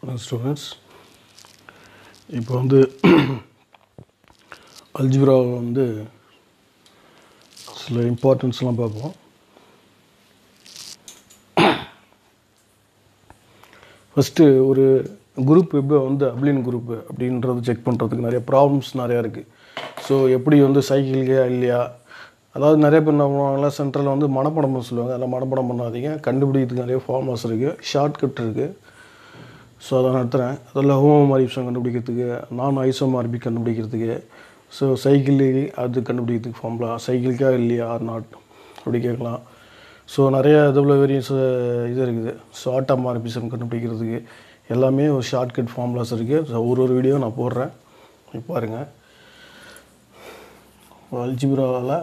வணக்கம் ஸ்டூடெண்ட்ஸ் இப்போ வந்து அல்ஜிப்ராவில் வந்து சில இம்பார்ட்டன்ஸ்லாம் பார்ப்போம் ஃபஸ்ட்டு ஒரு குரூப் இப்போ வந்து அப்ளின் குரூப் அப்படின்றது செக் பண்ணுறதுக்கு நிறைய ப்ராப்ளம்ஸ் நிறையா இருக்குது ஸோ எப்படி வந்து சைக்கிள்கே இல்லையா அதாவது நிறைய பேர் என்ன பண்ணுவாங்களா சென்ட்ரலில் வந்து மனப்படம் பண்ண சொல்லுவாங்க அதெல்லாம் மனப்படம் பண்ணாதீங்க கண்டுபிடிக்கிறதுக்கு நிறைய ஃபார்முலாஸ் இருக்குது ஷார்ட்கட் இருக்குது ஸோ அதை நடத்துகிறேன் அதில் ஹோமோமாரிப்ஸம் கண்டுபிடிக்கிறதுக்கு நான் ஐசோமார்பிக் கண்டுபிடிக்கிறதுக்கு ஸோ சைக்கிள் அது கண்டுபிடிக்கிறதுக்கு ஃபார்முலா சைக்கிள்க்கா இல்லையா ஆர் நாட் அப்படி கேட்கலாம் ஸோ நிறைய இதில் வேரியன்ஸ் இது இருக்குது ஸோ ஆட்டோமார்பிசம் கண்டுபிடிக்கிறதுக்கு எல்லாமே ஒரு ஷார்ட்கட் ஃபார்முலாஸ் இருக்குது ஸோ ஒரு ஒரு வீடியோ நான் போடுறேன் இப்போ பாருங்கள் அல்ஜிப்ராவில்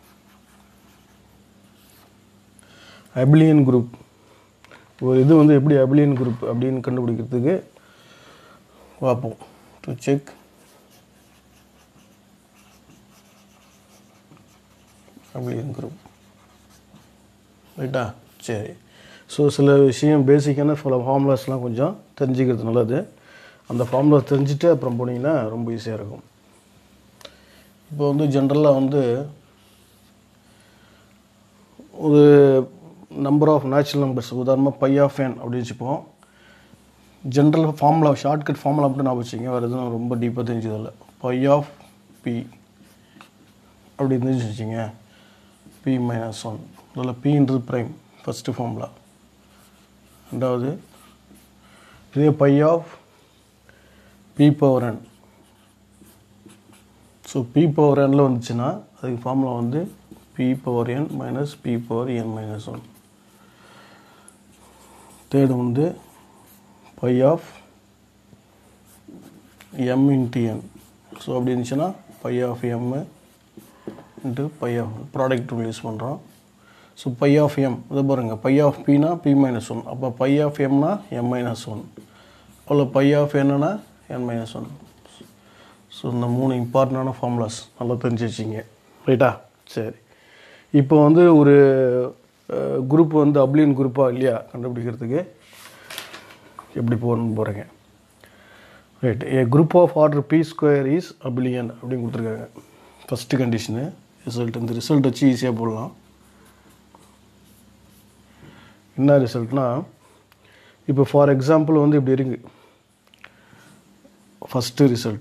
அபிலியன் குரூப் ஒரு இது வந்து எப்படி அபிலியன் குரூப் அப்படின்னு கண்டுபிடிக்கிறதுக்கு பார்ப்போம் டு செக் அபிலியன் குரூப் ரைட்டா சரி ஸோ சில விஷயம் பேசிக்கான சில ஃபார்முலாஸ்லாம் கொஞ்சம் தெரிஞ்சுக்கிறது நல்லது அந்த ஃபார்முலா தெரிஞ்சுட்டு அப்புறம் போனீங்கன்னா ரொம்ப ஈஸியாக இருக்கும் இப்போ வந்து ஜென்ரலாக வந்து ஒரு நம்பர் ஆஃப் நேச்சுரல் நம்பர்ஸ் உதாரணமாக பை ஆஃப் என் அப்படின்னு வச்சுப்போம் ஜென்ரல் ஃபார்முலா ஷார்ட்கட் ஃபார்முலா மட்டும் நான் வச்சுங்க வேறு எதுவும் ரொம்ப டீப்பாக தெரிஞ்சதில்லை பை ஆஃப் பி அப்படி இருந்துச்சு வச்சுங்க பி மைனஸ் ஒன் அதில் பின்றது ப்ரைம் ஃபஸ்ட்டு ஃபார்முலா ரெண்டாவது இதே phi of p power n so p power எனில் வந்துச்சுன்னா அதுக்கு ஃபார்முலா வந்து p power n minus p power n minus one third வந்து phi of m into n so அப்படி இருந்துச்சுன்னா phi of m into phi of product rule use பண்ணுறோம் so phi of m இதை பாருங்கள் பை ஆஃப் பினா p minus one அப்போ phi of எம்னா m minus one அவ்வளோ பை ஆஃப் என்னன்னா என் மைனஸ் ஒன் ஸோ இந்த மூணு இம்பார்ட்டண்டான ஃபார்முலாஸ் நல்லா தெரிஞ்சு வச்சிங்க ரைட்டா சரி இப்போ வந்து ஒரு குரூப் வந்து அப்ளியன் குரூப்பாக இல்லையா கண்டுபிடிக்கிறதுக்கு எப்படி போகணும்னு போகிறேங்க right a group of order p square is abelian அப்படின்னு கொடுத்துருக்காங்க ஃபஸ்ட்டு கண்டிஷனு ரிசல்ட் இந்த ரிசல்ட் வச்சு ஈஸியாக போடலாம் என்ன ரிசல்ட்னா இப்போ ஃபார் எக்ஸாம்பிள் வந்து இப்படி இருக்கு first result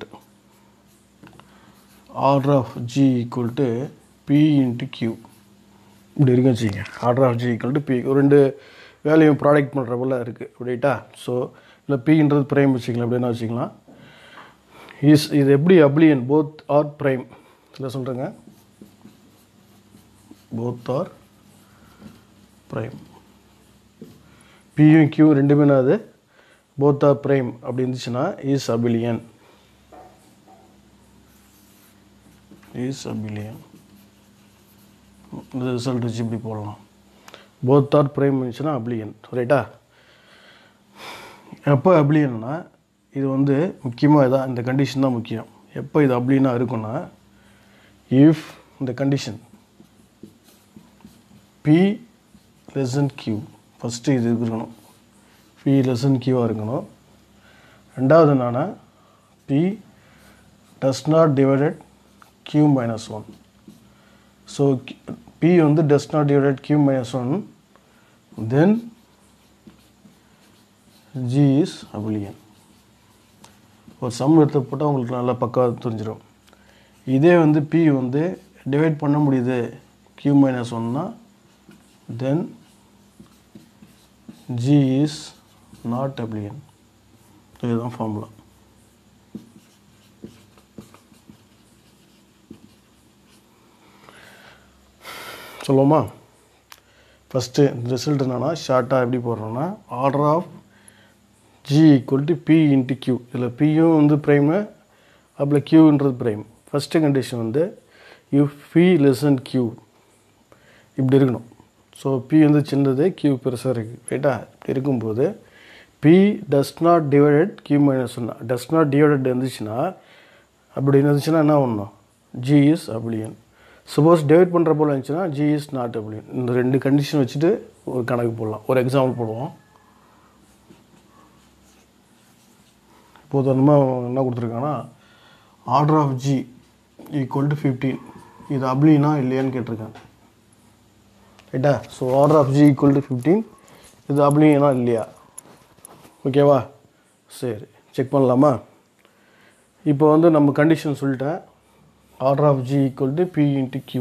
order of G equal to p into q இப்படி இருக்குன்னு வச்சுக்கோங்க order of G equal to p ஒரு ரெண்டு வேலையும் ப்ராடக்ட் பண்ணுற போல் இருக்குது அப்படிட்டா ஸோ இல்லை பின்றது ப்ரைம் வச்சுக்கலாம் அப்படின்னா வச்சுக்கலாம் இஸ் இது எப்படி அப்ளியன் போத் ஆர் ப்ரைம் இல்லை சொல்கிறேங்க போத் ஆர் ப்ரைம் பியும் கியூ ரெண்டுமே அது போத் ஆர் ப்ரைம் அப்படி இருந்துச்சுன்னா இஸ் அபிலியன் இஸ் அபிலியன் இந்த ரிசல்ட் வச்சு இப்படி போடலாம் போத் ஆர் ப்ரைம் இருந்துச்சுன்னா அப்ளியன் ரைட்டா எப்போ அப்ளியன்னா இது வந்து முக்கியமாக இதான் இந்த கண்டிஷன் தான் முக்கியம் எப்போ இது அப்ளினா இருக்குன்னா இஃப் இந்த condition p less than q first இது இருக்கணும் பி லெசன் கியூவாக இருக்கணும் ரெண்டாவது என்னன்னா p does not divided q minus one so p வந்து does not divided q minus one then G is abelian ஒரு சம் எடுத்து போட்டால் உங்களுக்கு நல்லா பக்காவாக தெரிஞ்சிடும் இதே வந்து பி வந்து டிவைட் பண்ண முடியுது கியூ மைனஸ் ஒன்னா then G is not abelian இதுதான் ஃபார்முலா சொல்லுவோமா ஃபஸ்ட்டு ரிசல்ட் என்னென்னா ஷார்ட்டாக எப்படி போடுறோன்னா order of G equal to p into q இதில் பியும் வந்து ப்ரைமு அப்புறம் கியூன்றது ப்ரைம் ஃபஸ்ட்டு கண்டிஷன் வந்து இஃப் பி லெசன் கியூ இப்படி இருக்கணும் ஸோ பி வந்து சின்னது கியூ பெருசாக இருக்குது ரைட்டா இப்படி இருக்கும்போது p does not divided q minus one does not divided இருந்துச்சுன்னா அப்படி இருந்துச்சுன்னா என்ன பண்ணணும் G is abelian suppose divide பண்ணுற போல் இருந்துச்சுன்னா ஜி இஸ் நாட் அபிலியன் இந்த ரெண்டு கண்டிஷன் வச்சுட்டு ஒரு கணக்கு போடலாம் ஒரு எக்ஸாம்பிள் போடுவோம் இப்போ உதாரணமாக என்ன கொடுத்துருக்காங்கன்னா order of G equal to fifteen இது அப்ளினா இல்லையான்னு கேட்டிருக்காங்க ரைட்டா so order of G equal to fifteen இது அப்ளினா இல்லையா ஓகேவா சரி செக் பண்ணலாமா இப்போ வந்து நம்ம கண்டிஷன் சொல்லிட்டேன் order of G equal to p into q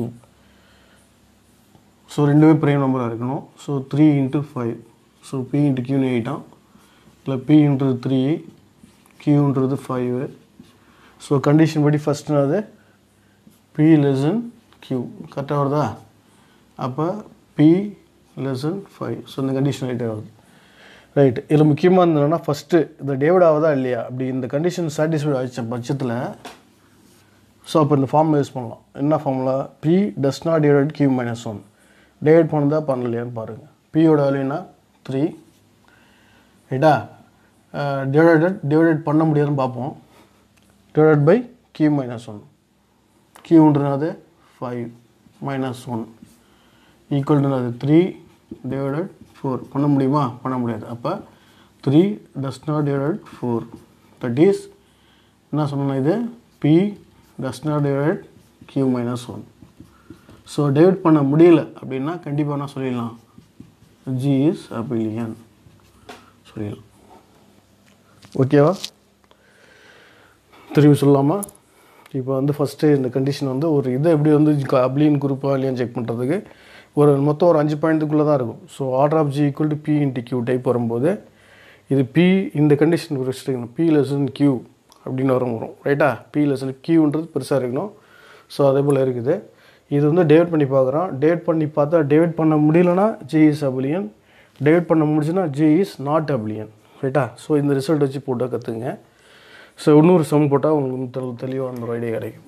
so ரெண்டுமே ப்ரைம் நம்பராக இருக்கணும் so three into five so p into கியூன்னு எயிட்டான் இல்லை பின்றது த்ரீ கியூன்றது ஃபைவ் ஸோ கண்டிஷன் படி ஃபஸ்ட்டு அது பி லெசன் கியூ கரெக்டாக வருதா அப்போ பி லெசன் ஃபைவ் ஸோ இந்த கண்டிஷன் ரைட்டாக வருது ரைட் இதில் முக்கியமாக இருந்ததுன்னா ஃபஸ்ட்டு இந்த டேவிட் ஆகுதா இல்லையா அப்படி இந்த கண்டிஷன் சாட்டிஸ்ஃபைட் ஆகிச்ச பட்சத்தில் ஸோ அப்போ இந்த ஃபார்முலா யூஸ் பண்ணலாம் என்ன formula p does not divide q minus one divide பண்ணதா பண்ணலையான்னு பாருங்கள் பியோட வேல்யூனா த்ரீ ரைட்டா டிவைடட் டிவைடட் பண்ண முடியாதுன்னு பார்ப்போம் divided by q minus one கியூன்றது ஃபைவ் மைனஸ் ஒன் ஈக்குவல்டுனது த்ரீ டிவைடட் ஃபோர் பண்ண முடியுமா பண்ண முடியாது அப்போ three does not divided four that is என்ன சொன்னோம் இது p does not divide q minus one so divide பண்ண முடியல அப்படின்னா கண்டிப்பாக என்ன சொல்லிடலாம் ஜி இஸ் அபிலியன் சொல்லிடலாம் ஓகேவா திரும்பி சொல்லலாமா இப்போ வந்து ஃபஸ்ட்டு இந்த கண்டிஷன் வந்து ஒரு இதை எப்படி வந்து அப்ளின் குரூப்பாக இல்லையான்னு செக் பண்ணுறதுக்கு ஒரு மொத்தம் ஒரு அஞ்சு பாயிண்ட்டுக்குள்ளே தான் இருக்கும் so order of G equal to p into q type வரும்போது இது பி இந்த கண்டிஷன் வச்சுருக்கணும் பி லெசன் கியூ அப்படின்னு வரும் வரும் ரைட்டா பி லெசன் கியூன்றது பெருசாக இருக்கணும் ஸோ அதே போல் இருக்குது இது வந்து டேட் பண்ணி பார்க்குறோம் டேட் பண்ணி பார்த்தா டேட் பண்ண முடியலனா ஜி இஸ் அபிலியன் டேட் பண்ண முடிஞ்சுன்னா ஜி இஸ் நாட் அபிலியன் ரைட்டா ஸோ இந்த ரிசல்ட் வச்சு போட்டு கற்றுங்க ஸோ இன்னொரு சம் போட்டால் உங்களுக்கு தெளி தெளிவாக அந்த ஒரு ஐடியா கிடைக்கும்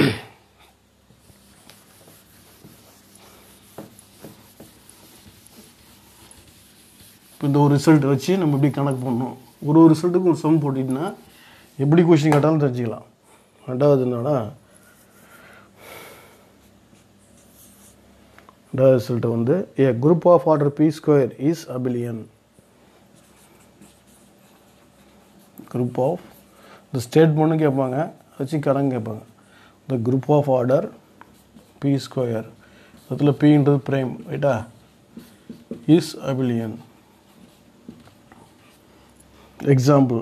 இப்போ இந்த ஒரு ரிசல்ட் வச்சு நம்ம எப்படி கணக்கு பண்ணணும் ஒரு ஒரு ரிசல்ட்டுக்கும் ஒரு சம் போட்டிங்கன்னா எப்படி கொஷின் கேட்டாலும் தெரிஞ்சுக்கலாம் ரெண்டாவது என்னன்னா ரெண்டாவது ரிசல்ட் வந்து a group of order p square is abelian group of இந்த ஸ்டேட்மெண்ட்னு கேட்பாங்க வச்சு கணக்கு கேட்பாங்க the group of order p square அதில் பின்றது பிரைம் ரைட்டா is abelian example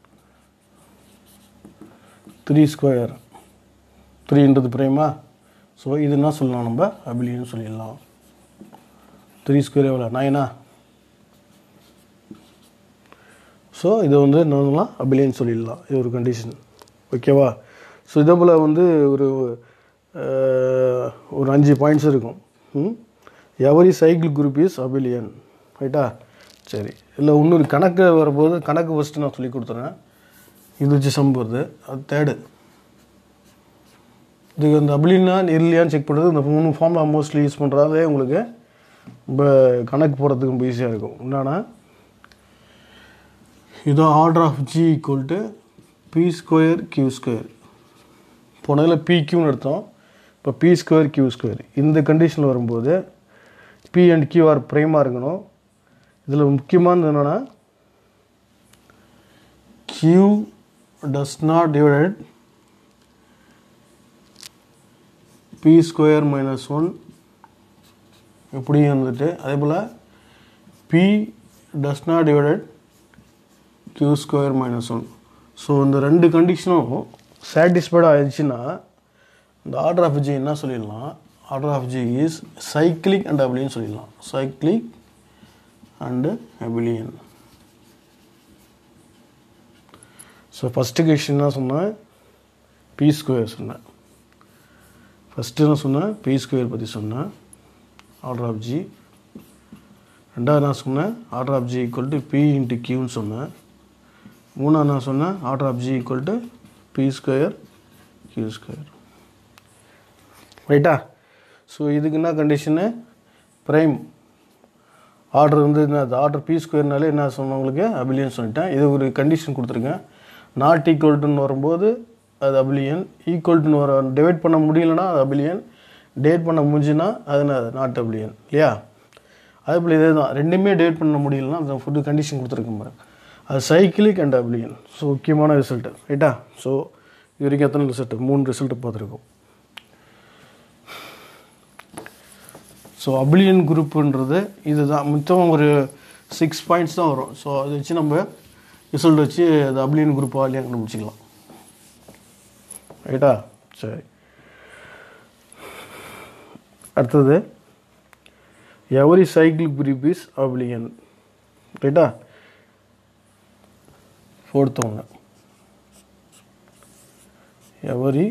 three square த்ரீன்றது பிரைமா ஸோ இது என்ன சொல்லலாம் நம்ம அபிலியன் சொல்லிடலாம் த்ரீ ஸ்கொயர் எவ்வளோ நைனா ஸோ இதை வந்து என்னலாம் அபிலியன் சொல்லிடலாம் இது ஒரு கண்டிஷன் ஓகேவா ஸோ இதே போல் வந்து ஒரு அஹ், ஒரு அஞ்சு பாயிண்ட்ஸ் இருக்கும் every cycle group is abelian ரைட்டா சரி இல்லை இன்னொரு கணக்கு வரும்போது கணக்கு ஃபஸ்ட்டு நான் சொல்லி கொடுத்துறேன் இது வச்சு சம் வருது அது தேர்டு இதுக்கு அந்த அபிலினா இல்லையான்னு செக் பண்ணுறது இந்த மூணு ஃபார்ம்ல மோஸ்ட்லி யூஸ் பண்ணுறதாலே உங்களுக்கு ரொம்ப கணக்கு போடுறதுக்கு ரொம்ப ஈஸியாக இருக்கும் என்னன்னா இதோ order of G equal to p square q square போனதில் பி கியூன்னு எடுத்தோம் இப்போ பி ஸ்கொயர் கியூ ஸ்கொயர் இந்த கண்டிஷனில் வரும்போது பி அண்ட் கியூ ஆர் ப்ரைமாக இருக்கணும் இதில் முக்கியமானது என்னென்னா q does not divided p square minus one இப்படி வந்துட்டு அதே போல் p does not divided q square minus one so இந்த ரெண்டு கண்டிஷனும் சாட்டிஸ்ஃபைட் ஆயிடுச்சுன்னா இந்த ஆர்டர் ஆஃப் ஜி என்ன சொல்லிடலாம் order of G is cyclic and abelian சொல்லிடலாம் cyclic and abelian so first question என்ன சொன்னேன் பி ஸ்கொயர் சொன்னேன் ஃபஸ்ட்டு என்ன சொன்னேன் பி ஸ்கொயர் பற்றி சொன்னேன் ஆர்டர் ஆஃப் ஜி ரெண்டாவது நான் சொன்னேன் order of G equal to p into கியூன்னு சொன்னேன் மூணாவது நான் சொன்னேன் order of G equal to p square q square ரைட்டா ஸோ இதுக்கு என்ன கண்டிஷனு ப்ரைம் ஆர்டர் வந்து என்ன ஆர்டர் பி ஸ்கொயர்னாலே என்ன சொன்னேன் உங்களுக்கு அபிலியன் சொல்லிட்டேன் இது ஒரு கண்டிஷன் கொடுத்துருக்கேன் நாட் ஈக்குவல்ட்டுன்னு வரும்போது அது அபிலியன் ஈக்குவல்ட்டுன்னு வர டிவைட் பண்ண முடியலன்னா அது அபிலியன் டேட் பண்ண முடிஞ்சுன்னா அது நாட் அபிலியன் இல்லையா அதே போல் இதே தான் ரெண்டுமே டேட் பண்ண முடியலன்னா அந்த ஃபுட்டு கண்டிஷன் கொடுத்துருக்கேன் பாருங்க அது சைக்கிளிக் அண்ட் அப்ளியன் ஸோ முக்கியமான ரிசல்ட்டு ரைட்டா ஸோ இது வரைக்கும் எத்தனை ரிசல்ட் மூணு ரிசல்ட் பார்த்துருக்கோம் ஸோ அப்ளியன் குரூப்புன்றது இதுதான் மொத்தம் ஒரு சிக்ஸ் பாயிண்ட்ஸ் தான் வரும் ஸோ அதை வச்சு நம்ம ரிசல்ட் வச்சு அது அப்ளியன் குரூப்பாக இல்லையா கண்டுபிடிச்சிக்கலாம் ரைட்டா சரி அடுத்தது every cycle group is abelian ரைட்டா ஃபோர்த் ஒன்று every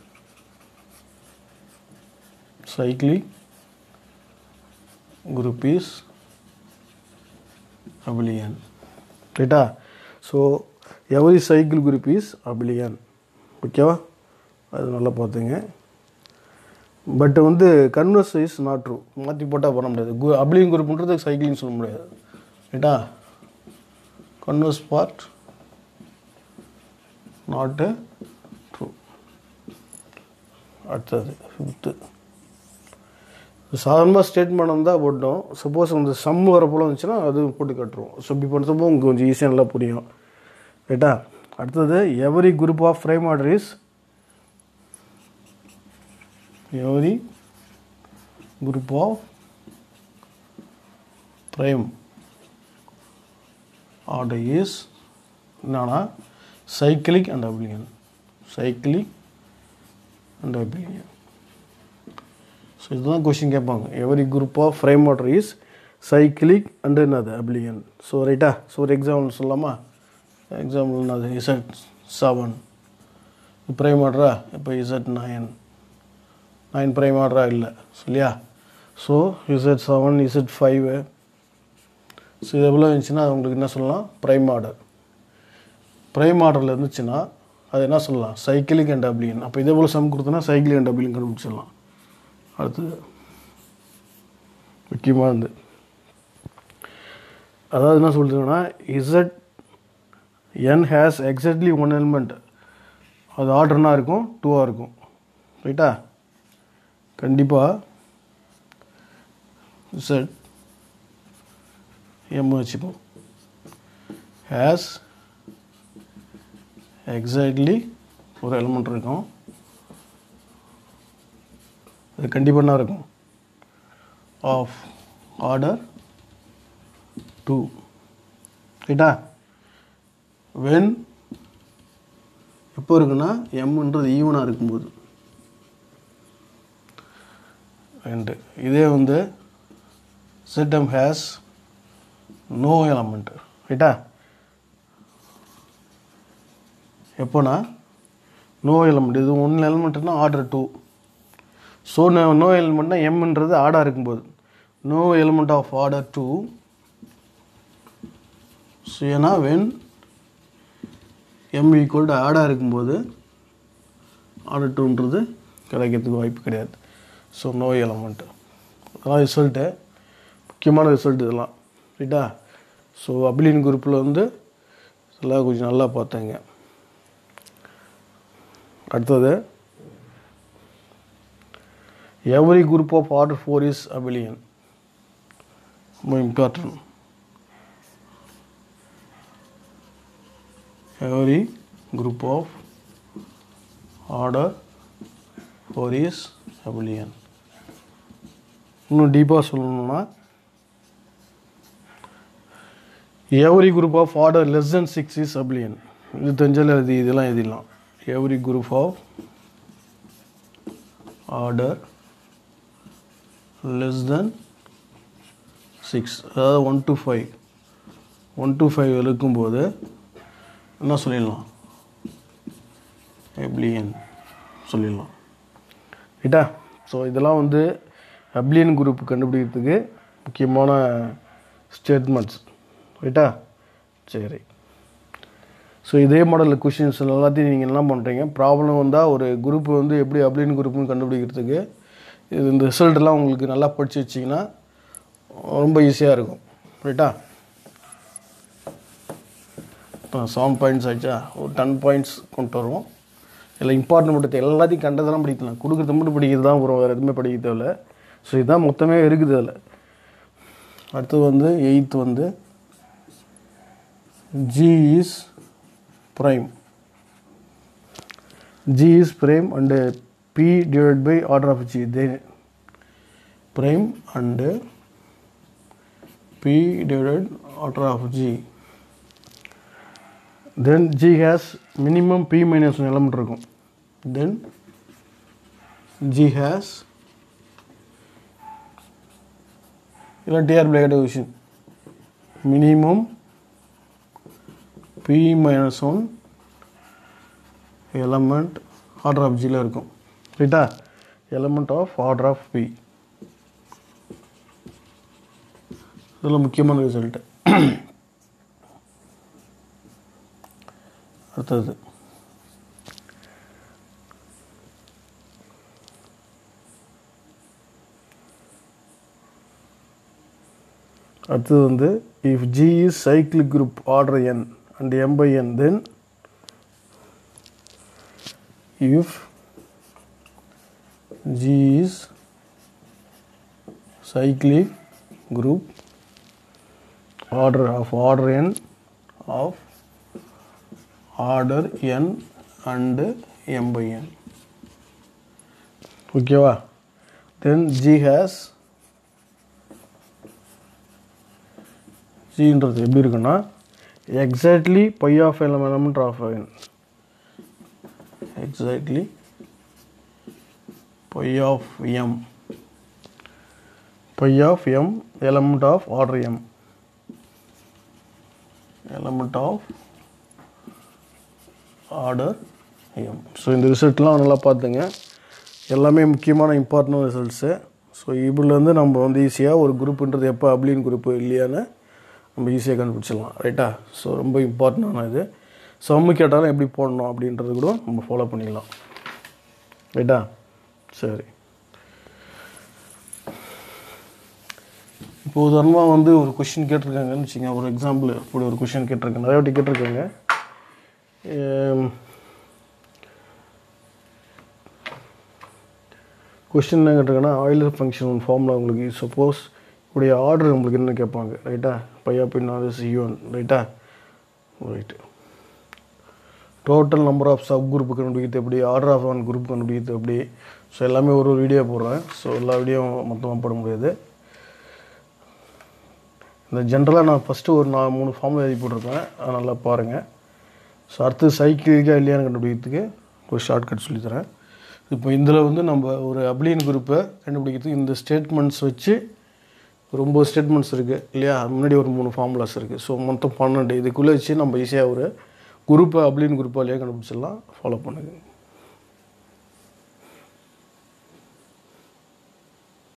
cyclic group is abelian ரைட்டா so every cycle group is abelian ஓகேவா அது நல்லா பார்த்துங்க பட் வந்து கன்வர்ஸ் இஸ் நாட் ட்ரூ மாற்றி போட்டால் பண்ண முடியாது கு அபிலியன் குரூப்ன்றது சைக்கிளிங் சொல்ல முடியாது ரைட்டா கன்வர்ஸ் பார்ட் நாட் ட்ரூ அடுத்தது ஃபிஃப்த்து சாதாரணமாக ஸ்டேட்மெண்ட் வந்தால் போட்டோம் சப்போஸ் அந்த சம் வர போல இருந்துச்சுன்னா அது போட்டு கட்டுருவோம் ஸோ இப்படி பண்ணுறப்போ உங்களுக்கு கொஞ்சம் ஈஸியாக நல்லா புரியும் ரைட்டா அடுத்தது every group of prime order is every group of prime order is என்னன்னா cyclic and abelian cyclic and abelian so இதுதான் கொஷின் கேட்பாங்க every group of prime order is cyclic and என்னது அப்ளியன் ஸோ ரைட்டா ஸோ ஒரு example சொல்லலாமா example என்னது Z seven prime ஆர்டரா இப்போ இசட் நைன் நைன் ப்ரைம் ஆர்டரா இல்லை சொல்லியா so Z seven Z five so இது எவ்வளோ இருந்துச்சுன்னா அது உங்களுக்கு என்ன சொல்லலாம் ப்ரைம் ஆர்டர் ப்ரைம் ஆர்டரில் இருந்துச்சுன்னா அது என்ன சொல்லலாம் சைக்கிளிக் அண்ட் அப்ளியன் அப்போ இதே போல் சம் கொடுத்தோன்னா சைக்கிளிக் அண்ட் அப்ளியன் கண்டுபிடிச்சிடலாம் அடுத்தது முக்கியமானது அதாவது என்ன சொல்கிறதுன்னா Z n has exactly one element அது ஆர்டர்னா இருக்கும் டூவாக இருக்கும் ரைட்டா கண்டிப்பாக இசட் எம் வச்சுப்போம் ஹேஸ் எக்ஸாக்ட்லி ஒரு எலிமெண்ட் இருக்கும் அது கண்டிப்பாக என்ன இருக்கும் ஆஃப் ஆர்டர் டூ ரைட்டா வென் எப்போ இருக்குன்னா எம்ன்றது ஈவனாக இருக்கும்போது ரெண்டு இதே வந்து சிட்டம் ஹேஸ் நோ எலமெண்ட் ரைட்டா எப்போனா நோ எலமெண்ட் இது ஒன் எலமெண்ட்னா ஆர்டர் டூ ஸோ நோ எலிமெண்ட்னா எம்ன்றது ஆடாக இருக்கும்போது no element of order two so ஏன்னா வென் எம் ஈக்குவல் டு ஆடாக இருக்கும்போது ஆர்டர் டூன்றது கிடைக்கிறதுக்கு வாய்ப்பு கிடையாது ஸோ நோ எலமெண்ட்டு அதான் ரிசல்ட்டு முக்கியமான ரிசல்ட் இதெல்லாம் ரைட்டா ஸோ அபிலின் குரூப்பில் வந்து இதெல்லாம் கொஞ்சம் நல்லா பார்த்தாங்க அடுத்தது every group of order 4 is abelian more important every group of order 4 is abelian இன்னும் டீப்பாக சொல்லணும்னா every group of order less than six is abelian இது தெரிஞ்சால் எழுதி இதெல்லாம் எழுதிடலாம் every group of order less than six அதாவது one two five one two five இருக்கும்போது என்ன சொல்லிடலாம் எப்ளியன் சொல்லிடலாம் ரைட்டா ஸோ இதெல்லாம் வந்து அப்ளியன் குரூப் கண்டுபிடிக்கிறதுக்கு முக்கியமான ஸ்டேட்மெண்ட்ஸ் ரைட்டா சரி ஸோ இதே மாடலில் கொஷின்ஸ் எல்லாத்தையும் நீங்கள் என்ன பண்ணுறீங்க ப்ராப்ளம் வந்தால் ஒரு குரூப் வந்து எப்படி அப்ளியன் குரூப்னு கண்டுபிடிக்கிறதுக்கு இது இந்த ரிசல்ட்டெல்லாம் உங்களுக்கு நல்லா படித்து வச்சிங்கன்னா ரொம்ப ஈஸியாக இருக்கும் ரைட்டா இப்போ செவன் பாயிண்ட்ஸ் ஆச்சா ஒரு டென் பாயிண்ட்ஸ் கொண்டு வருவோம் இல்லை இம்பார்ட்டன்ட் மட்டும் எல்லாத்தையும் கண்டதெல்லாம் படிக்கலாம் கொடுக்குறது மட்டும் படிக்கிறது தான் வரும் வேறு எதுவுமே படிக்க தேவையில்ல ஸோ இதுதான் மொத்தமே இருக்குது அதில் அடுத்தது வந்து எயித்து வந்து G is prime. G is prime and uh, P divided by order of G. Then prime and uh, P divided order of G. Then G has minimum P minus 1 element இருக்கும். Then G has இல்லை TR பிளேக்கட் விஷயம் minimum B minus one element order of ஜியில் இருக்கும் ரைட்டா element of order of B இதில் முக்கியமான result அடுத்தது அடுத்தது வந்து if G is cyclic group order N and M by N then if G is cyclic group order of order n of order n and m by n ஓகேவா தென் G has ஜின்றது எப்படி இருக்குன்னா exactly pi of element of n exactly pi of m pi of m element of order m element of order m so இந்த ரிசல்ட்லாம் நல்லா பார்த்துங்க எல்லாமே முக்கியமான இம்பார்ட்டன்ட் ரிசல்ட்ஸு ஸோ இதிலேருந்து நம்ம வந்து ஈஸியாக ஒரு குரூப்புன்றது எப்போ அப்ளின் குரூப்பு இல்லையான்னு நம்ம ஈஸியாக கண்டுபிடிச்சிடலாம் ரைட்டா ஸோ ரொம்ப இம்பார்ட்டண்டான இது சம்மு கேட்டாலும் எப்படி போடணும் அப்படின்றது கூட நம்ம ஃபாலோ பண்ணிக்கலாம் ரைட்டா சரி இப்போ உதாரணமாக வந்து ஒரு கொஷின் கேட்டிருக்காங்கன்னு வச்சுங்க ஒரு எக்ஸாம்பிள் இப்படி ஒரு கொஷின் கேட்டிருக்காங்க நிறைய வாட்டி கேட்டிருக்காங்க கொஸ்டின் என்ன கேட்டிருக்கேன்னா ஆயிலர் ஃபங்க்ஷன் ஃபார்முலா உங்களுக்கு சப்போஸ் இப்படி ஆர்டர் உங்களுக்கு என்ன கேட்பாங்க ரைட்டா பையா பின்னாது சியூன் ரைட்டா right total number of subgroup கண்டுபிடிக்கிறது எப்படி ஆர்டர் ஆஃப் ஒன் குரூப் கண்டுபிடிக்கிறது எப்படி ஸோ எல்லாமே ஒரு ஒரு வீடியோ போடுறேன் ஸோ எல்லா வீடியோ மொத்தமாக போட முடியாது இந்த ஜென்ரலாக நான் ஃபஸ்ட்டு ஒரு நான் மூணு ஃபார்முலா எழுதி போட்டிருப்பேன் அதை நல்லா பாருங்கள் ஸோ அடுத்து சைக்கிளிக்காக இல்லையான்னு கண்டுபிடிக்கிறதுக்கு ஒரு ஷார்ட்கட் சொல்லித்தரேன் இப்போ இதில் வந்து நம்ம ஒரு அப்ளியன் குரூப்பை கண்டுபிடிக்கிறதுக்கு இந்த ஸ்டேட்மெண்ட்ஸ் வச்சு ஒரு ஒம்பது ஸ்டேட்மெண்ட்ஸ் இருக்குது இல்லையா முன்னாடி ஒரு மூணு ஃபார்முலாஸ் இருக்குது ஸோ மொத்தம் பன்னெண்டு இதுக்குள்ளே வச்சு நம்ம ஈஸியாக ஒரு குரூப்பை அப்ளியன் குரூப்பாக இல்லையா கண்டுபிடிச்சிடலாம் ஃபாலோ பண்ணுங்கள்